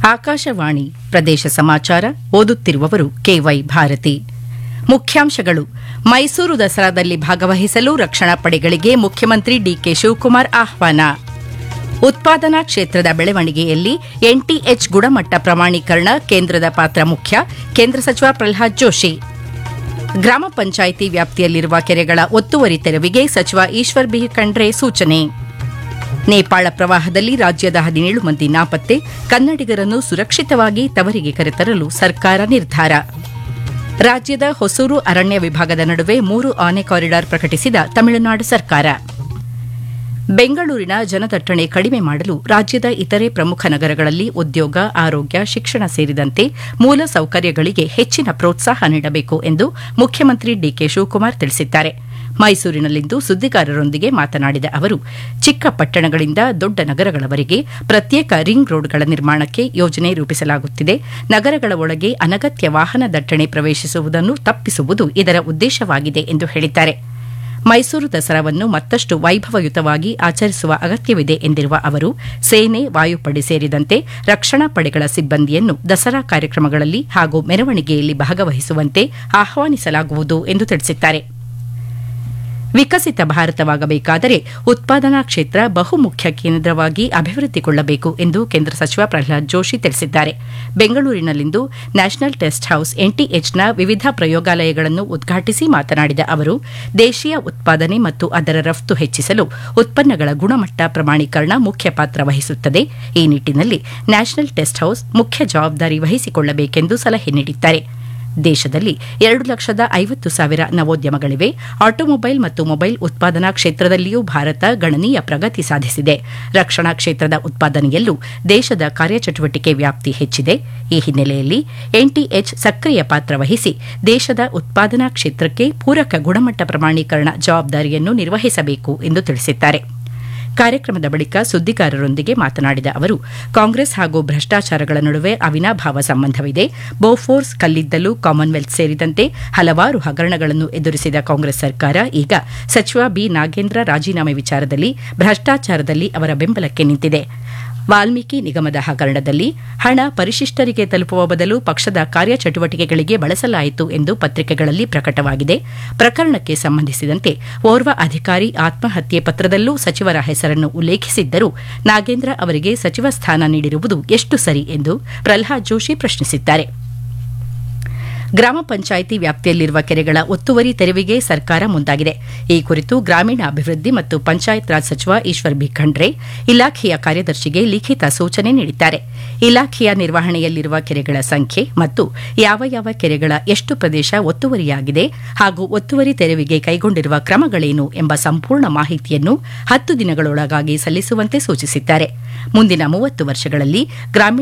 ಆಕಾಶವಾಣಿ ಪ್ರದೇಶ ಸಮಾಚಾರ ಓದುತ್ತಿರುವವರು ಕೆವೈ ಭಾರತಿ ಮುಖ್ಯಾಂಶಗಳು ಮೈಸೂರು ದಸರಾದಲ್ಲಿ ಭಾಗವಹಿಸಲು ರಕ್ಷಣಾ ಪಡೆಗಳಿಗೆ ಮುಖ್ಯಮಂತ್ರಿ ಡಿಕೆ ಶಿವಕುಮಾರ್ ಆಹ್ವಾನ ಉತ್ಪಾದನಾ ಕ್ಷೇತ್ರದ ಬೆಳವಣಿಗೆಯಲ್ಲಿ ಎನ್ಟಿಎಚ್ ಗುಣಮಟ್ಟ ಪ್ರಮಾಣೀಕರಣ ಕೇಂದ್ರದ ಪಾತ್ರ ಮುಖ್ಯ ಕೇಂದ್ರ ಸಚಿವ ಪ್ರಹ್ಲಾದ್ ಜೋಶಿ ಗ್ರಾಮ ಪಂಚಾಯಿತಿ ವ್ಯಾಪ್ತಿಯಲ್ಲಿರುವ ಕೆರೆಗಳ ಒತ್ತುವರಿ ತೆರವಿಗೆ ಸಚಿವ ಈಶ್ವರ್ ಬಿ ಖಂಡ್ರೆ ಸೂಚನೆ ನೇಪಾಳ ಪ್ರವಾಹದಲ್ಲಿ ರಾಜ್ಯದ ಹದಿನೇಳು ಮಂದಿ ನಾಪತ್ತೆ ಕನ್ನಡಿಗರನ್ನು ಸುರಕ್ಷಿತವಾಗಿ ತವರಿಗೆ ಕರೆತರಲು ಸರ್ಕಾರ ನಿರ್ಧಾರ ರಾಜ್ಯದ ಹೊಸೂರು ಅರಣ್ಯ ವಿಭಾಗದ ನಡುವೆ ಮೂರು ಆನೆ ಕಾರಿಡಾರ್ ಪ್ರಕಟಿಸಿದ ತಮಿಳುನಾಡು ಸರ್ಕಾರ ಬೆಂಗಳೂರಿನ ಜನದಟ್ಟಣೆ ಕಡಿಮೆ ಮಾಡಲು ರಾಜ್ಯದ ಇತರೆ ಪ್ರಮುಖ ನಗರಗಳಲ್ಲಿ ಉದ್ಯೋಗ ಆರೋಗ್ಯ ಶಿಕ್ಷಣ ಸೇರಿದಂತೆ ಮೂಲ ಸೌಕರ್ಯಗಳಿಗೆ ಹೆಚ್ಚಿನ ಪ್ರೋತ್ಸಾಹ ನೀಡಬೇಕು ಎಂದು ಮುಖ್ಯಮಂತ್ರಿ ಡಿಕೆ ಶಿವಕುಮಾರ್ ತಿಳಿಸಿದ್ದಾರೆ ಮೈಸೂರಿನಲ್ಲಿಂದು ಸುದ್ದಿಗಾರರೊಂದಿಗೆ ಮಾತನಾಡಿದ ಅವರು ಚಿಕ್ಕ ಪಟ್ಟಣಗಳಿಂದ ದೊಡ್ಡ ನಗರಗಳವರೆಗೆ ಪ್ರತ್ಯೇಕ ರಿಂಗ್ ರೋಡ್ಗಳ ನಿರ್ಮಾಣಕ್ಕೆ ಯೋಜನೆ ರೂಪಿಸಲಾಗುತ್ತಿದೆ ನಗರಗಳ ಒಳಗೆ ಅನಗತ್ಯ ವಾಹನ ದಟ್ಟಣೆ ಪ್ರವೇಶಿಸುವುದನ್ನು ತಪ್ಪಿಸುವುದು ಇದರ ಉದ್ದೇಶವಾಗಿದೆ ಎಂದು ಹೇಳಿದ್ದಾರೆ ಮೈಸೂರು ದಸರಾವನ್ನು ಮತ್ತಷ್ಟು ವೈಭವಯುತವಾಗಿ ಆಚರಿಸುವ ಅಗತ್ಯವಿದೆ ಎಂದಿರುವ ಅವರು ಸೇನೆ ವಾಯುಪಡೆ ಸೇರಿದಂತೆ ರಕ್ಷಣಾ ಪಡೆಗಳ ಸಿಬ್ಬಂದಿಯನ್ನು ದಸರಾ ಕಾರ್ಯಕ್ರಮಗಳಲ್ಲಿ ಹಾಗೂ ಮೆರವಣಿಗೆಯಲ್ಲಿ ಭಾಗವಹಿಸುವಂತೆ ಆಹ್ವಾನಿಸಲಾಗುವುದು ಎಂದು ತಿಳಿಸಿದ್ದಾರೆ ವಿಕಸಿತ ಭಾರತವಾಗಬೇಕಾದರೆ ಉತ್ಪಾದನಾ ಕ್ಷೇತ್ರ ಬಹುಮುಖ್ಯ ಕೇಂದ್ರವಾಗಿ ಅಭಿವೃದ್ಧಿಗೊಳ್ಳಬೇಕು ಎಂದು ಕೇಂದ್ರ ಸಚಿವ ಪ್ರಹ್ಲಾದ್ ಜೋಶಿ ತಿಳಿಸಿದ್ದಾರೆ ಬೆಂಗಳೂರಿನಲ್ಲಿಂದು ನ್ಯಾಷನಲ್ ಟೆಸ್ಟ್ ಹೌಸ್ ಎನ್ಟಿಎಚ್ನ ವಿವಿಧ ಪ್ರಯೋಗಾಲಯಗಳನ್ನು ಉದ್ಘಾಟಿಸಿ ಮಾತನಾಡಿದ ಅವರು ದೇಶೀಯ ಉತ್ಪಾದನೆ ಮತ್ತು ಅದರ ರಫ್ತು ಹೆಚ್ಚಿಸಲು ಉತ್ಪನ್ನಗಳ ಗುಣಮಟ್ಟ ಪ್ರಮಾಣೀಕರಣ ಮುಖ್ಯ ಪಾತ್ರ ವಹಿಸುತ್ತದೆ ಈ ನಿಟ್ಟಿನಲ್ಲಿ ನ್ಯಾಷನಲ್ ಟೆಸ್ಟ್ ಹೌಸ್ ಮುಖ್ಯ ಜವಾಬ್ದಾರಿ ವಹಿಸಿಕೊಳ್ಳಬೇಕೆಂದು ಸಲಹೆ ನೀಡಿದ್ದಾರೆ ದೇಶದಲ್ಲಿ ಎರಡು ಲಕ್ಷದ ಐವತ್ತು ಸಾವಿರ ನವೋದ್ಯಮಗಳಿವೆ ಆಟೋಮೊಬೈಲ್ ಮತ್ತು ಮೊಬೈಲ್ ಉತ್ಪಾದನಾ ಕ್ಷೇತ್ರದಲ್ಲಿಯೂ ಭಾರತ ಗಣನೀಯ ಪ್ರಗತಿ ಸಾಧಿಸಿದೆ ರಕ್ಷಣಾ ಕ್ಷೇತ್ರದ ಉತ್ಪಾದನೆಯಲ್ಲೂ ದೇಶದ ಕಾರ್ಯಚಟುವಟಿಕೆ ವ್ಯಾಪ್ತಿ ಹೆಚ್ಚಿದೆ ಈ ಹಿನ್ನೆಲೆಯಲ್ಲಿ ಎನ್ಟಿಎಚ್ ಸಕ್ರಿಯ ಪಾತ್ರ ವಹಿಸಿ ದೇಶದ ಉತ್ಪಾದನಾ ಕ್ಷೇತ್ರಕ್ಕೆ ಪೂರಕ ಗುಣಮಟ್ಟ ಪ್ರಮಾಣೀಕರಣ ಜವಾಬ್ದಾರಿಯನ್ನು ನಿರ್ವಹಿಸಬೇಕು ಎಂದು ತಿಳಿಸಿದ್ದಾರೆ ಕಾರ್ಯಕ್ರಮದ ಬಳಿಕ ಸುದ್ದಿಗಾರರೊಂದಿಗೆ ಮಾತನಾಡಿದ ಅವರು ಕಾಂಗ್ರೆಸ್ ಹಾಗೂ ಭ್ರಷ್ಟಾಚಾರಗಳ ನಡುವೆ ಅವಿನಾಭಾವ ಸಂಬಂಧವಿದೆ ಬೋಫೋರ್ಸ್ ಕಲ್ಲಿದ್ದಲು ಕಾಮನ್ವೆಲ್ತ್ ಸೇರಿದಂತೆ ಹಲವಾರು ಹಗರಣಗಳನ್ನು ಎದುರಿಸಿದ ಕಾಂಗ್ರೆಸ್ ಸರ್ಕಾರ ಈಗ ಸಚಿವ ಬಿ ನಾಗೇಂದ್ರ ರಾಜೀನಾಮೆ ವಿಚಾರದಲ್ಲಿ ಭ್ರಷ್ಟಾಚಾರದಲ್ಲಿ ಅವರ ಬೆಂಬಲಕ್ಕೆ ನಿಂತಿದೆ ವಾಲ್ಮೀಕಿ ನಿಗಮದ ಹಗರಣದಲ್ಲಿ ಹಣ ಪರಿಶಿಷ್ಟರಿಗೆ ತಲುಪುವ ಬದಲು ಪಕ್ಷದ ಕಾರ್ಯಚಟುವಟಿಕೆಗಳಿಗೆ ಬಳಸಲಾಯಿತು ಎಂದು ಪತ್ರಿಕೆಗಳಲ್ಲಿ ಪ್ರಕಟವಾಗಿದೆ ಪ್ರಕರಣಕ್ಕೆ ಸಂಬಂಧಿಸಿದಂತೆ ಓರ್ವ ಅಧಿಕಾರಿ ಆತ್ಮಹತ್ಯೆ ಪತ್ರದಲ್ಲೂ ಸಚಿವರ ಹೆಸರನ್ನು ಉಲ್ಲೇಖಿಸಿದ್ದರೂ ನಾಗೇಂದ್ರ ಅವರಿಗೆ ಸಚಿವ ಸ್ಥಾನ ನೀಡಿರುವುದು ಎಷ್ಟು ಸರಿ ಎಂದು ಪ್ರಹ್ಲಾದ್ ಜೋಶಿ ಪ್ರಶ್ನಿಸಿದ್ದಾರೆ ಗ್ರಾಮ ಪಂಚಾಯಿತಿ ವ್ಯಾಪ್ತಿಯಲ್ಲಿರುವ ಕೆರೆಗಳ ಒತ್ತುವರಿ ತೆರವಿಗೆ ಸರ್ಕಾರ ಮುಂದಾಗಿದೆ ಈ ಕುರಿತು ಗ್ರಾಮೀಣಾಭಿವೃದ್ಧಿ ಮತ್ತು ಪಂಚಾಯತ್ ರಾಜ್ ಸಚಿವ ಈಶ್ವರ್ ಬಿ ಖಂಡ್ರೆ ಇಲಾಖೆಯ ಕಾರ್ಯದರ್ಶಿಗೆ ಲಿಖಿತ ಸೂಚನೆ ನೀಡಿದ್ದಾರೆ ಇಲಾಖೆಯ ನಿರ್ವಹಣೆಯಲ್ಲಿರುವ ಕೆರೆಗಳ ಸಂಖ್ಯೆ ಮತ್ತು ಯಾವ ಯಾವ ಕೆರೆಗಳ ಎಷ್ಟು ಪ್ರದೇಶ ಒತ್ತುವರಿಯಾಗಿದೆ ಹಾಗೂ ಒತ್ತುವರಿ ತೆರವಿಗೆ ಕೈಗೊಂಡಿರುವ ಕ್ರಮಗಳೇನು ಎಂಬ ಸಂಪೂರ್ಣ ಮಾಹಿತಿಯನ್ನು ಹತ್ತು ದಿನಗಳೊಳಗಾಗಿ ಸಲ್ಲಿಸುವಂತೆ ಸೂಚಿಸಿದ್ದಾರೆ ಮುಂದಿನ ಮೂವತ್ತು ವರ್ಷಗಳಲ್ಲಿ ಗ್ರಾಮೀಣ